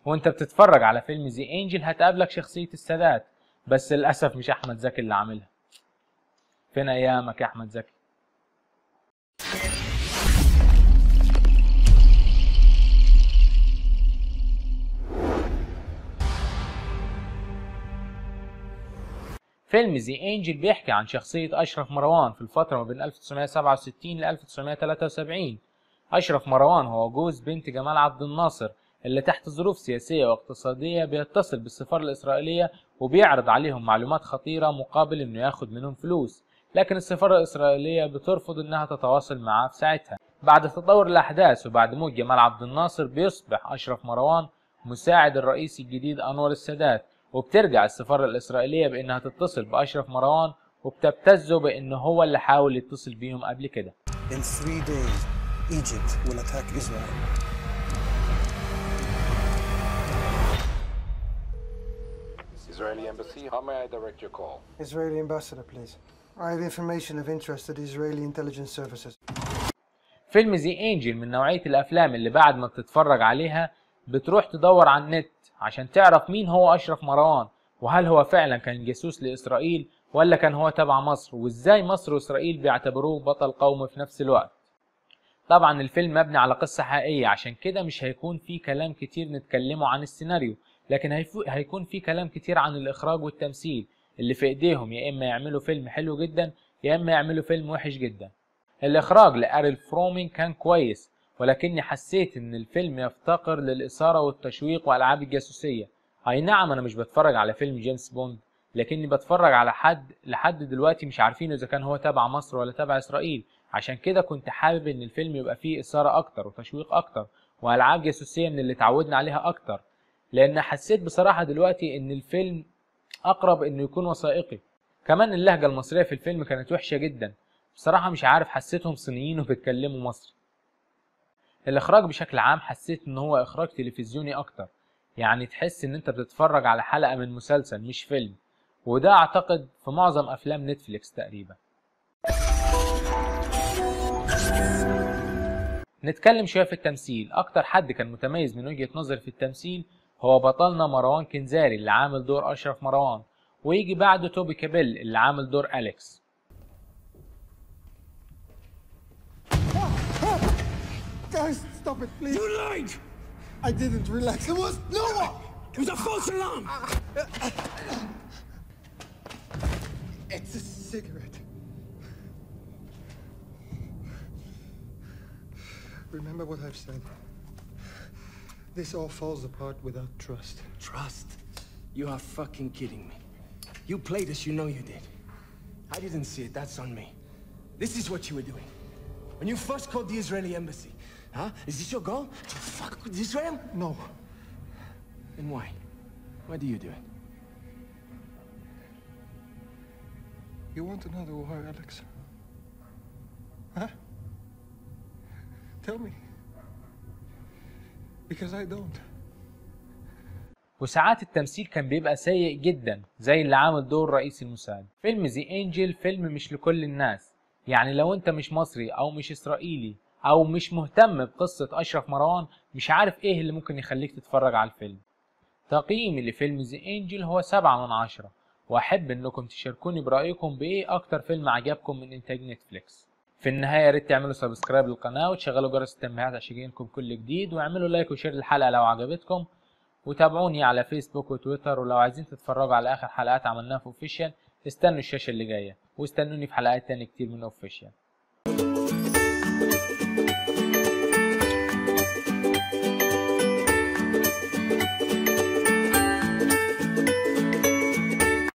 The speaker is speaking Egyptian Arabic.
وانت بتتفرج على فيلم زي انجل هتقابلك شخصية السادات بس للأسف مش أحمد زكي اللي عاملها فين أيامك يا أحمد زكي فيلم زي انجل بيحكي عن شخصية أشرف مروان في الفترة ما بين 1967 ل 1973 أشرف مروان هو جوز بنت جمال عبد الناصر اللي تحت ظروف سياسية واقتصادية بيتصل بالسفارة الإسرائيلية وبيعرض عليهم معلومات خطيرة مقابل إنه ياخد منهم فلوس لكن السفارة الإسرائيلية بترفض إنها تتواصل معاه في ساعتها بعد تطور الأحداث وبعد موت جمال عبد الناصر بيصبح أشرف مروان مساعد الرئيس الجديد أنور السادات وبترجع السفارة الإسرائيلية بإنها تتصل بأشرف مروان وبتبتزه بإنه هو اللي حاول يتصل بيهم قبل كده In three days, Egypt will attack Israel. Israeli Embassy, how may I direct your call? Israeli ambassador, please. I have information of interest to the Israeli intelligence services. فيلم زي انجل من نوعية الأفلام اللي بعد ما بتتفرج عليها بتروح تدور على النت عشان تعرف مين هو أشرف مروان وهل هو فعلا كان جاسوس لإسرائيل ولا كان هو تبع مصر وإزاي مصر وإسرائيل بيعتبروه بطل قومي في نفس الوقت طبعا الفيلم مبني على قصة حقيقية عشان كده مش هيكون فيه كلام كتير نتكلمه عن السيناريو لكن هيفو- هيكون فيه كلام كتير عن الإخراج والتمثيل اللي في إيديهم يا إما يعملوا فيلم حلو جدا يا إما يعملوا فيلم وحش جدا الإخراج لأريل فرومين كان كويس ولكني حسيت إن الفيلم يفتقر للإثارة والتشويق وألعاب الجاسوسية أي نعم أنا مش بتفرج على فيلم جيمس بوند لكني بتفرج على حد لحد دلوقتي مش عارفين إذا كان هو تبع مصر ولا تبع إسرائيل عشان كده كنت حابب إن الفيلم يبقى فيه إثارة أكتر وتشويق أكتر وألعاب جاسوسية من اللي اتعودنا عليها أكتر لأن حسيت بصراحة دلوقتي إن الفيلم أقرب إنه يكون وثائقي كمان اللهجة المصرية في الفيلم كانت وحشة جدا بصراحة مش عارف حسيتهم صينيين وبيتكلموا مصري الإخراج بشكل عام حسيت إن هو إخراج تلفزيوني أكتر يعني تحس إن أنت بتتفرج على حلقة من مسلسل مش فيلم وده أعتقد في معظم أفلام نتفليكس تقريبا نتكلم شوية في التمثيل أكتر حد كان متميز من وجهة نظري في التمثيل هو بطلنا مروان كنزاري اللي عامل دور أشرف مروان ويجي بعده توبي كابيل اللي عامل دور أليكس Guys, stop it, please. You lied! I didn't relax. It was no one. It was a false alarm! It's a cigarette. Remember what I've said. This all falls apart without trust. Trust? You are fucking kidding me. You played us, you know you did. I didn't see it, that's on me. This is what you were doing. When you first called the Israeli embassy, huh? Is this your goal? To fuck with Israel? No. Then why? Why do you do it? You want another war, Alex? Huh? Tell me. Because I don't. وساعات التمثيل كان بيبقى سيء جدا زي اللي عامل دور رئيس الموساد فيلم زي انجل فيلم مش لكل الناس يعني لو انت مش مصري او مش اسرائيلي او مش مهتم بقصة اشرف مروان مش عارف ايه اللي ممكن يخليك تتفرج على الفيلم تقييمي لفيلم زي انجل هو سبعة من عشرة واحب انكم تشاركوني برأيكم بايه اكتر فيلم عجبكم من انتاج نتفليكس في النهاية يا ريت تعملوا سبسكرايب للقناة وتشغلوا جرس التنبيهات عشان يجيلكم كل جديد واعملوا لايك وشير للحلقة لو عجبتكم وتابعوني على فيسبوك وتويتر ولو عايزين تتفرجوا على اخر حلقات عملناها في اوفيشال استنوا الشاشة اللي جاية واستنوني في حلقات تاني كتير من اوفيشال